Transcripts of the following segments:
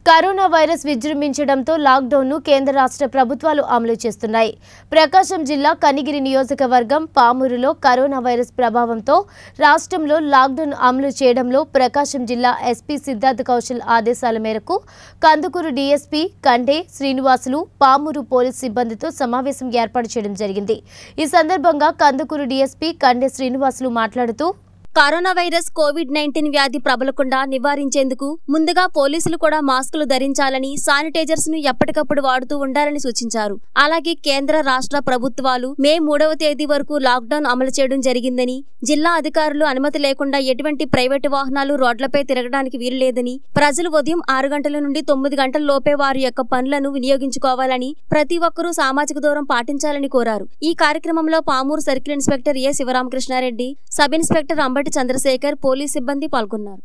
corona virus విజృంభించడంతో లాక్డౌన్ను కేంద్ర రాష్ట్ర ప్రభుత్వాలు అమలు చేస్తున్నాయి ప్రకాశం జిల్లా కనిగిరి నియోజకవర్గం పామూరులో కరోనా వైరస్ ప్రభావంతో రాష్ట్రంలో లాక్డౌన్ అమలు చేయడంలో ప్రకాశం జిల్లా ఎస్పీ సిద్ధార్థ్ కౌశల్ ఆదేశాల మేరకు కందుకూరు డీఎస్పీ కండే శ్రీనివాసులు పామూరు పోలీస్ సిబ్బందితో సమావేశం ఏర్పాటు చేయడం జరిగింది ఈ సందర్భంగా కందుకూరు డీఎస్పీ కండే శ్రీనివాసులు మాట్లాడుతూ కరోనా వైరస్ కోవిడ్ నైన్టీన్ వ్యాధి ప్రబలకుండా నివారించేందుకు ముందుగా పోలీసులు కూడా మాస్కులు ధరించాలని శానిటైజర్స్ ను ఎప్పటికప్పుడు వాడుతూ ఉండాలని సూచించారు అలాగే కేంద్ర రాష్ట్ర ప్రభుత్వాలు మే మూడవ తేదీ వరకు లాక్డౌన్ అమలు చేయడం జరిగిందని జిల్లా అధికారులు అనుమతి లేకుండా ఎటువంటి ప్రైవేటు వాహనాలు రోడ్లపై తిరగడానికి వీలు లేదని ప్రజలు ఉదయం ఆరు గంటల నుండి తొమ్మిది గంటల లోపే వారి యొక్క పనులను వినియోగించుకోవాలని ప్రతి ఒక్కరూ సామాజిక దూరం పాటించాలని కోరారు ఈ కార్యక్రమంలో Pamur circle inspector A Sivaramakrishnareddy sub inspector Ambati Chandrasekhar police సిబ్బంది పాల్గొన్నారు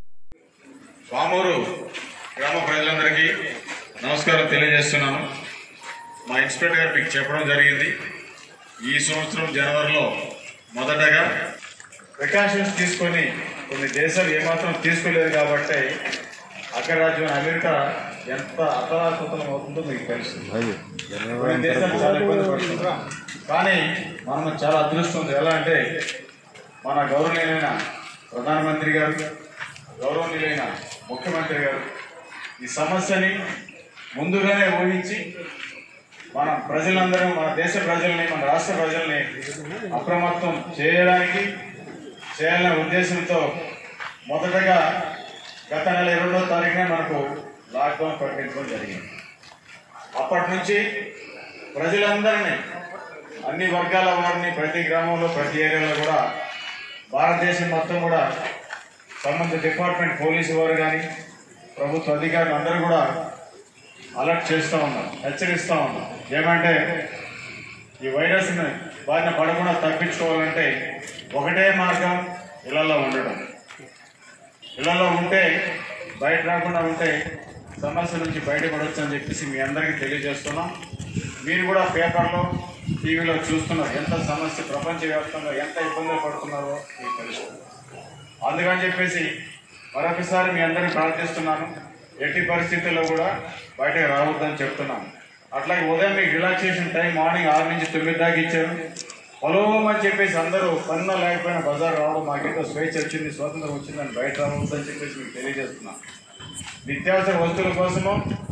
పామూరు గ్రామ ప్రజలందరికీ నమస్కారం తెలియజేస్తున్నాను మా ఇన్స్పెక్టర్ గారు మీకు చెప్పడం జరిగింది ఈ సంవత్సరం జనవరిలో మొదటగా ప్రికాషన్స్ తీసుకొని కొన్ని దేశాలు ఏమాత్రం తీసుకోలేదు కాబట్టి అక్కడ రాజ్యం అమెరికా ఎంత అతలాకుతలం అవుతుందో మీకు తెలుసు కొన్ని దేశాలు చాలా ఇబ్బంది పడుతున్నారు కానీ మనం చాలా అదృష్టం ఉంది ఎలా అంటే మన గౌరవనీయులైన ప్రధానమంత్రి గారు గౌరవనీయులైన ముఖ్యమంత్రి గారు ఈ సమస్యని ముందుగానే ఊహించి మన ప్రజలందరం మన దేశ ప్రజల్ని మన రాష్ట్ర ప్రజల్ని అప్రమత్తం చేయడానికి చేయాలనే ఉద్దేశంతో మొదటగా గత నెల ఇరవై తారీఖునే మనకు లాక్డౌన్ ప్రకటించడం జరిగింది అప్పటి నుంచి ప్రజలందరినీ అన్ని వర్గాల వారిని ప్రతి గ్రామంలో ప్రతి ఏరియాలో కూడా భారతదేశం మొత్తం కూడా సంబంధిత డిపార్ట్మెంట్ పోలీసు వారు కానీ ప్రభుత్వ అధికారులు అందరూ కూడా అలర్ట్ చేస్తూ ఉన్నారు హెచ్చరిస్తూ ఉన్నారు ఏమంటే ఈ వైరస్ని బారిన పడకుండా తప్పించుకోవాలంటే ఒకటే మార్గం ఇళ్లలో ఉండడం ఇళ్లలో ఉంటే బయట రాకుండా ఉంటే సమస్య నుంచి బయటపడవచ్చు అని చెప్పేసి మీ అందరికీ తెలియజేస్తున్నాం మీరు కూడా పేపర్లో టీవీలో చూస్తున్నారు ఎంత సమస్య ప్రపంచవ్యాప్తంగా ఎంత ఇబ్బందులు పడుతున్నారో మీకు తెలుసు అందుకని చెప్పేసి మరొకసారి మీ అందరిని ప్రార్థిస్తున్నాను ఎట్టి పరిస్థితుల్లో కూడా బయటకు రావద్దని చెప్తున్నాను అట్లాగే ఉదయం మీకు రిలాక్సేషన్ టైం మార్నింగ్ ఆరు నుంచి తొమ్మిది దాకా ఇచ్చారు పొలవమని చెప్పేసి అందరూ పన్ను లేకపోయినా బజార్ రావడం మాకేదో స్వేచ్ఛ వచ్చింది స్వాతంత్రం వచ్చిందని బయట రావద్దని చెప్పేసి మీకు తెలియజేస్తున్నాను నిత్యావసర వస్తువుల కోసము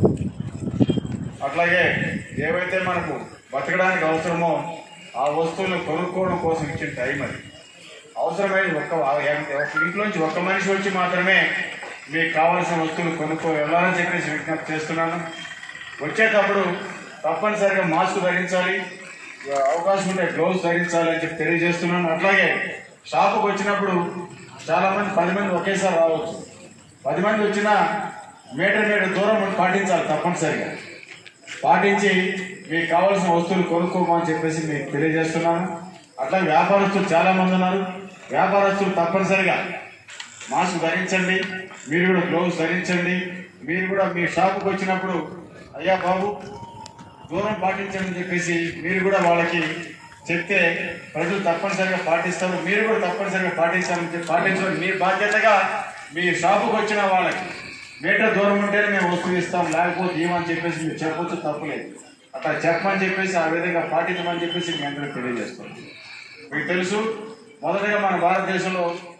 అట్లాగే ఏవైతే మనకు బతకడానికి అవసరమో ఆ వస్తువులను కొనుక్కోవడం కోసం ఇచ్చిన టైం అది అవసరమైన ఒక్క ఒక ఇంట్లోంచి ఒక్క మనిషి వచ్చి మాత్రమే మీకు కావాల్సిన వస్తువులు కొనుక్కో వెళ్ళాలని చెప్పేసి విజ్ఞప్తి చేస్తున్నాను వచ్చేటప్పుడు తప్పనిసరిగా మాస్క్ ధరించాలి అవకాశం ఉంటే గ్లౌస్ ధరించాలి అని చెప్పి తెలియజేస్తున్నాను అట్లాగే షాపుకి వచ్చినప్పుడు చాలామంది పది మంది ఒకేసారి రావచ్చు పది మంది వచ్చినా మీటర్ మీటర్ దూరం ఉండి పాటించాలి తప్పనిసరిగా పాటించి మీకు కావాల్సిన వస్తువులు కొనుక్కోమని చెప్పేసి మీకు తెలియజేస్తున్నాను అట్లా వ్యాపారస్తులు చాలా మంది ఉన్నారు వ్యాపారస్తులు తప్పనిసరిగా మాస్క్ ధరించండి మీరు కూడా గ్లౌస్ ధరించండి మీరు కూడా మీ షాపుకి వచ్చినప్పుడు అయ్యా బాబు దూరం పాటించండి అని చెప్పేసి మీరు కూడా వాళ్ళకి చెప్తే ప్రజలు తప్పనిసరిగా పాటిస్తారు మీరు కూడా తప్పనిసరిగా పాటించాలని చెప్పి పాటించడం మీ బాధ్యతగా మీ షాపుకి వచ్చిన వాళ్ళకి మీటర్ దూరం ఉంటేనే మేము వస్తువు ఇస్తాం లేకపోతే ఏమని చెప్పేసి మీరు చెప్పొచ్చు తప్పులేదు అట్లా చెప్పమని చెప్పేసి ఆ విధంగా పాటించమని చెప్పేసి మీ అందరికీ తెలియజేస్తాం మీకు తెలుసు మొదటగా మన భారతదేశంలో